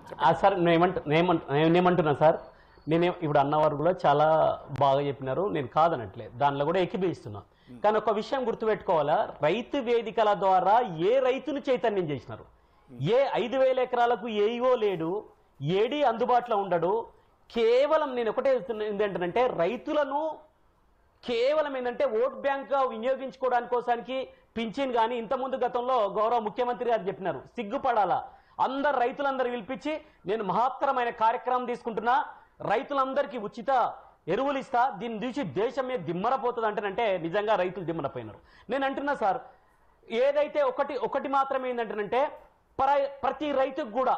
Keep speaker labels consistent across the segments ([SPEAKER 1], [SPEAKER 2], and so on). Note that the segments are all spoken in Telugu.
[SPEAKER 1] ఆ సార్ నేనేమంట నేనేమంట నేనేమంటున్నా సార్ నేను ఇప్పుడు అన్నవారు కూడా చాలా బాగా చెప్పినారు నేను కాదనట్లే దానిలో కూడా ఎక్కిపిస్తున్నా కానీ ఒక విషయం గుర్తుపెట్టుకోవాలా రైతు వేదికల ద్వారా ఏ రైతును చైతన్యం చేసినారు ఏ ఐదు వేల ఎకరాలకు ఏఈఓ లేడు ఏడీ అందుబాటులో ఉండడు కేవలం నేను ఒకటే ఏంటంటే రైతులను కేవలం ఏంటంటే ఓట్ బ్యాంక్ గా వినియోగించుకోవడానికి కోసానికి పింఛన్ కానీ ఇంతకుముందు గతంలో గౌరవ ముఖ్యమంత్రి గారు చెప్పినారు సిగ్గుపడాలా అందరు రైతులందరూ పిలిపించి నేను మహత్తరమైన కార్యక్రమం తీసుకుంటున్నా రైతులందరికీ ఉచిత ఎరువులు ఇస్తా దీన్ని చూసి దేశమే దిమ్మరపోతుంది అంటేనంటే నిజంగా రైతులు దిమ్మరపోయినారు నేను అంటున్నా సార్ ఏదైతే ఒకటి ఒకటి మాత్రమే ఏంటంటేనంటే ప్ర ప్రతి రైతుకు కూడా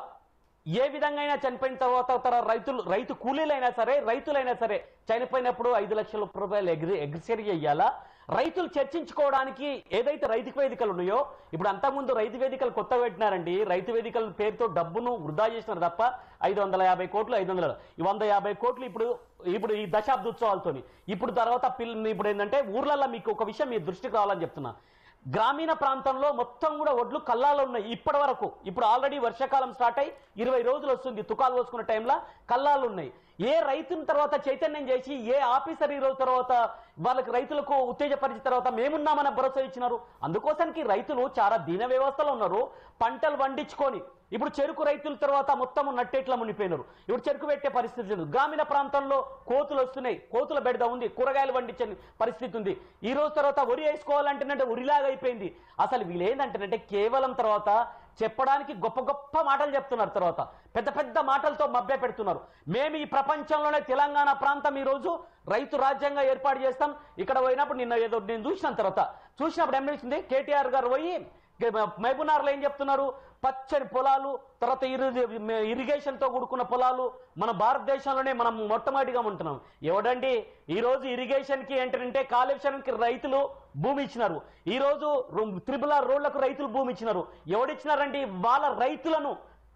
[SPEAKER 1] ఏ విధంగా అయినా చనిపోయిన తర్వాత తర రైతులు రైతు కూలీలైనా సరే రైతులైనా సరే చనిపోయినప్పుడు ఐదు లక్షల రూపాయలు ఎగ్రి ఎగ్రిసరీ చేయాలా రైతులు చర్చించుకోవడానికి ఏదైతే రైతు వేదికలు ఉన్నాయో ఇప్పుడు అంతకుముందు రైతు వేదికలు కొత్త పెట్టినారండి రైతు వేదికల పేరుతో డబ్బును వృధా చేసినారు తప్ప ఐదు వందల యాభై కోట్లు ఐదు వందల ఈ వంద యాభై కోట్లు ఇప్పుడు ఇప్పుడు ఈ దశాబ్దోత్సవాలతోని ఇప్పుడు తర్వాత పిల్ల ఇప్పుడు ఏంటంటే ఊర్లలో మీకు ఒక విషయం మీ దృష్టికి రావాలని చెప్తున్నా గ్రామీణ ప్రాంతంలో మొత్తం కూడా ఒడ్లు కల్లాలు ఉన్నాయి ఇప్పటి వరకు ఇప్పుడు ఆల్రెడీ వర్షాకాలం స్టార్ట్ అయ్యి ఇరవై రోజులు వస్తుంది తుకాలు పోసుకున్న టైంలో కల్లాలు ఉన్నాయి ఏ రైతుని తర్వాత చైతన్యం చేసి ఏ ఆఫీసర్ ఈ రోజు తర్వాత వాళ్ళకి రైతులకు ఉత్తేజపరిచిన తర్వాత మేమున్నామన్న భరోసా ఇచ్చినారు అందుకోసానికి రైతులు చాలా దీన వ్యవస్థలో ఉన్నారు పంటలు పండించుకొని ఇప్పుడు చెరుకు రైతుల తర్వాత మొత్తం నట్టేట్లా మునిపోయినారు ఇప్పుడు చెరుకు పెట్టే పరిస్థితి లేదు గ్రామీణ ప్రాంతంలో కోతులు వస్తున్నాయి కోతుల బెడద ఉంది కూరగాయలు పండించే పరిస్థితి ఉంది ఈ రోజు తర్వాత వరి వేసుకోవాలంటేనంటే ఉరిలాగా అయిపోయింది అసలు వీళ్ళు ఏంటంటేనంటే కేవలం తర్వాత చెప్పడానికి గొప్ప గొప్ప మాటలు చెప్తున్నారు తర్వాత పెద్ద పెద్ద మాటలతో మభ్య పెడుతున్నారు మేము ఈ ప్రపంచంలోనే తెలంగాణ ప్రాంతం ఈ రోజు రైతు రాజ్యంగా ఏర్పాటు చేస్తాం ఇక్కడ పోయినప్పుడు నిన్న ఏదో నేను చూసిన తర్వాత చూసినప్పుడు ఏమనిపించింది కేటీఆర్ గారు పోయి మహబూనార్లో ఏం చెప్తున్నారు పచ్చని పొలాలు తర్వాత ఇరిగేషన్ తో కూడుకున్న పొలాలు మన భారతదేశంలోనే మనం మొట్టమొదటిగా ఉంటున్నాం ఎవడండి ఈ రోజు ఇరిగేషన్ కి ఏంటంటే కాలుష్యానికి రైతులు భూమి ఇచ్చినారు ఈ రోజు త్రిపుల రోడ్లకు రైతులు భూమి ఇచ్చినారు ఎవడిచ్చినారండి వాళ్ళ రైతులను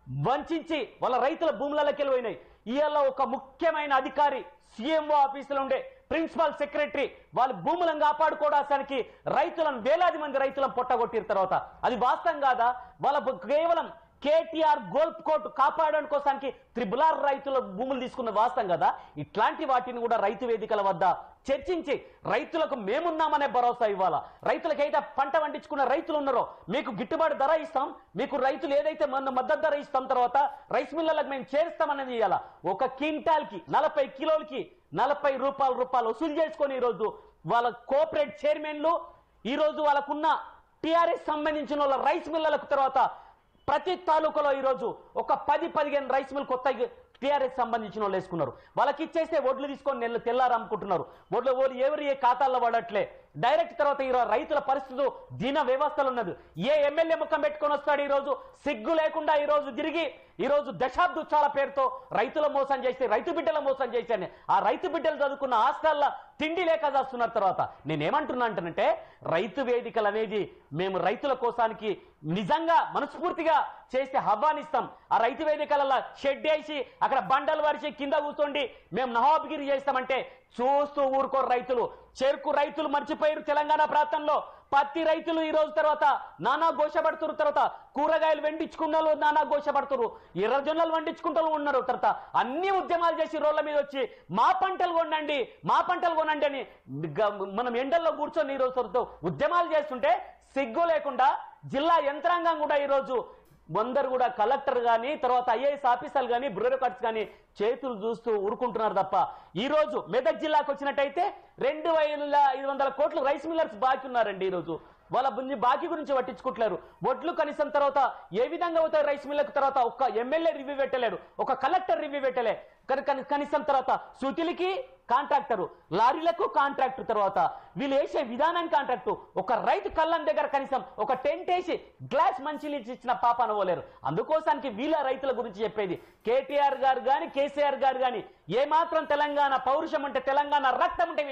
[SPEAKER 1] వంచి వాళ్ళ రైతుల భూములలోకి వెళ్ళిపోయినాయి ఇవాళ ఒక ముఖ్యమైన అధికారి సీఎంఓ ఆఫీసులో ఉండే ప్రిన్సిపల్ సెక్రటరీ వాళ్ళ భూములను కాపాడుకోవడానికి రైతులను వేలాది మంది రైతులను పొట్టగొట్టిన తర్వాత అది వాస్తవం కాదా వాళ్ళ బ- కేవలం కేటీఆర్ గోల్ఫ్ కోర్టు కాపాడడం కోసానికి త్రిబులార్ రైతుల భూములు తీసుకున్న వాస్తవం కదా ఇట్లాంటి వాటిని కూడా రైతు వేదికల వద్ద చర్చించి రైతులకు మేమున్నామనే భరోసా ఇవ్వాలా రైతులకైతే పంట పండించుకున్న రైతులు ఉన్నారో మీకు గిట్టుబాటు ధర ఇస్తాం మీకు రైతులు ఏదైతే మన మద్దతు ధర ఇస్తాం తర్వాత రైస్ మిల్లర్లకు మేము చేరుస్తామనేది ఇవ్వాలా ఒక క్వింటాల్ కి నలభై కిలోలకి నలభై రూపాయల రూపాయలు వసూలు చేసుకొని ఈరోజు వాళ్ళ కోఆపరేట్ చైర్మన్లు ఈ రోజు వాళ్ళకున్న టిఆర్ఎస్ సంబంధించిన వాళ్ళ రైస్ మిల్లలకు తర్వాత ప్రతి తాలూకాలో ఈరోజు ఒక పది పదిహేను రైస్ మిల్ కొత్త టీఆర్ఎస్ సంబంధించిన వాళ్ళు వేసుకున్నారు వాళ్ళకి ఇచ్చేస్తే ఒడ్లు తీసుకొని నెల తెల్లారు అమ్ముకుంటున్నారు ఒడ్లు ఓళ్ళు ఎవరు ఏ ఖాతాల్లో పడట్లే డైరెక్ట్ తర్వాత ఈ రైతుల పరిస్థితులు దీన వ్యవస్థలు ఉన్నది ఏ ఎమ్మెల్యే ముఖం పెట్టుకొని వస్తాడు ఈ రోజు సిగ్గు లేకుండా ఈ రోజు తిరిగి ఈ రోజు దశాబ్దోత్సవాల పేరుతో రైతుల మోసం చేసి రైతు బిడ్డల మోసం చేశాను ఆ రైతు బిడ్డలు చదువుకున్న హాస్టల్ల తిండి లేక చేస్తున్నారు తర్వాత నేనేమంటున్నా అంటానంటే రైతు వేదికలు అనేది మేము రైతుల కోసానికి నిజంగా మనస్ఫూర్తిగా చేస్తే ఆహ్వానిస్తాం ఆ రైతు వేదికలలో షెడ్ వేసి అక్కడ బండలు వరిచి కింద కూర్చోండి మేము నవాబ్గిరి చేస్తామంటే చూస్తూ ఊరుకోరు రైతులు చెరుకు రైతులు మర్చిపోయారు తెలంగాణ ప్రాంతంలో పత్తి రైతులు ఈ రోజు తర్వాత నానా ఘోషపడుతున్నారు తర్వాత కూరగాయలు వండించుకున్న వాళ్ళు నానా ఘోషపడుతున్నారు ఎర్రజొన్నలు వండించుకుంటూ ఉన్నారు తర్వాత అన్ని ఉద్యమాలు చేసి రోడ్ల మీద వచ్చి మా పంటలు కొనండి మా పంటలు కొనండి అని గ- మనం ఎండల్లో కూర్చొని ఈ రోజు తర్వాత ఉద్యమాలు చేస్తుంటే సిగ్గు లేకుండా జిల్లా యంత్రాంగం కూడా ఈ రోజు అందరు కూడా కలెక్టర్ గాని తర్వాత ఐఏఎస్ ఆఫీసర్లు గాని బ్యూరోక్రాట్స్ గాని చేతులు చూస్తూ ఊరుకుంటున్నారు తప్ప ఈ రోజు మెదక్ జిల్లాకు వచ్చినట్టయితే రెండు వేల ఐదు వందల కోట్లు రైస్ మిల్లర్స్ బాకీ ఉన్నారండి ఈ రోజు వాళ్ళ బుంది బాకీ గురించి పట్టించుకుంటున్నారు ఒడ్లు కనీసం తర్వాత ఏ విధంగా అవుతాయి రైస్ మిల్లకు తర్వాత ఒక ఎమ్మెల్యే రివ్యూ పెట్టలేడు ఒక కలెక్టర్ రివ్యూ పెట్టలే కని- కని- కనీసం తర్వాత సుతిలికి కాంట్రాక్టరు లారీలకు కాంట్రాక్టర్ తర్వాత వీళ్ళు వేసే విధానం కాంట్రాక్టు ఒక రైతు కళ్ళం దగ్గర కనీసం ఒక టెంట్ వేసి గ్లాస్ మంచి ఇచ్చిన పాప అనవలేరు అందుకోసానికి వీళ్ళ రైతుల గురించి చెప్పేది కేటీఆర్ గారు గాని కేసీఆర్ గారు గాని ఏ మాత్రం తెలంగాణ పౌరుషం అంటే తెలంగాణ రక్తం ఉంటే వీళ్ళకు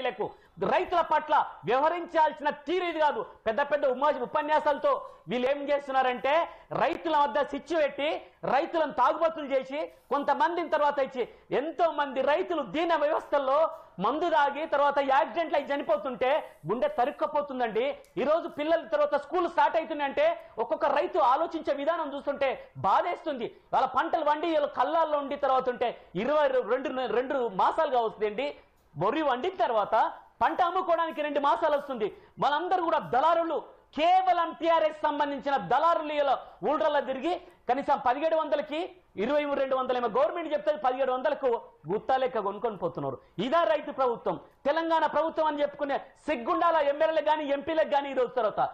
[SPEAKER 1] రైతుల పట్ల వ్యవహరించాల్సిన తీరు ఇది కాదు పెద్ద పెద్ద ఉమ ఉపన్యాసాలతో వీళ్ళు ఏం చేస్తున్నారంటే రైతుల వద్ద సిచ్చు పెట్టి రైతులను తాగుబోతులు చేసి కొంతమందిని తర్వాత ఇచ్చి ఎంతో మంది రైతులు దీన వ్యవస్థల్లో మందు దాగి తర్వాత యాక్సిడెంట్లు అయి చనిపోతుంటే గుండె తరుక్కపోతుందండి ఈ రోజు పిల్లల తర్వాత స్కూల్ స్టార్ట్ అవుతున్నాయంటే ఒక్కొక్క రైతు ఆలోచించే విధానం చూస్తుంటే బాధేస్తుంది వాళ్ళ పంటలు వండి వీళ్ళ కళ్ళాల్లో ఉండి తర్వాత ఉంటే ఇరవై రెండు రెండు మాసాలుగా వస్తుందండి వరి వండిన తర్వాత పంట అమ్ముకోవడానికి రెండు మాసాలు వస్తుంది వాళ్ళందరూ కూడా దళారులు కేవలం టిఆర్ఎస్ సంబంధించిన దళారులు ఇలా ఊళ్ళల్లో తిరిగి కనీసం పదిహేడు వందలకి ఇరవై రెండు వందలు ఏమో గవర్నమెంట్ చెప్తే పదిహేడు వందలకు గుత్తా లెక్క కొనుక్కొని పోతున్నారు ఇదా రైతు ప్రభుత్వం తెలంగాణ ప్రభుత్వం అని చెప్పుకునే సిగ్గుండాల ఎమ్మెల్యేలకు కానీ ఎంపీలకు కానీ ఈరోజు తర్వాత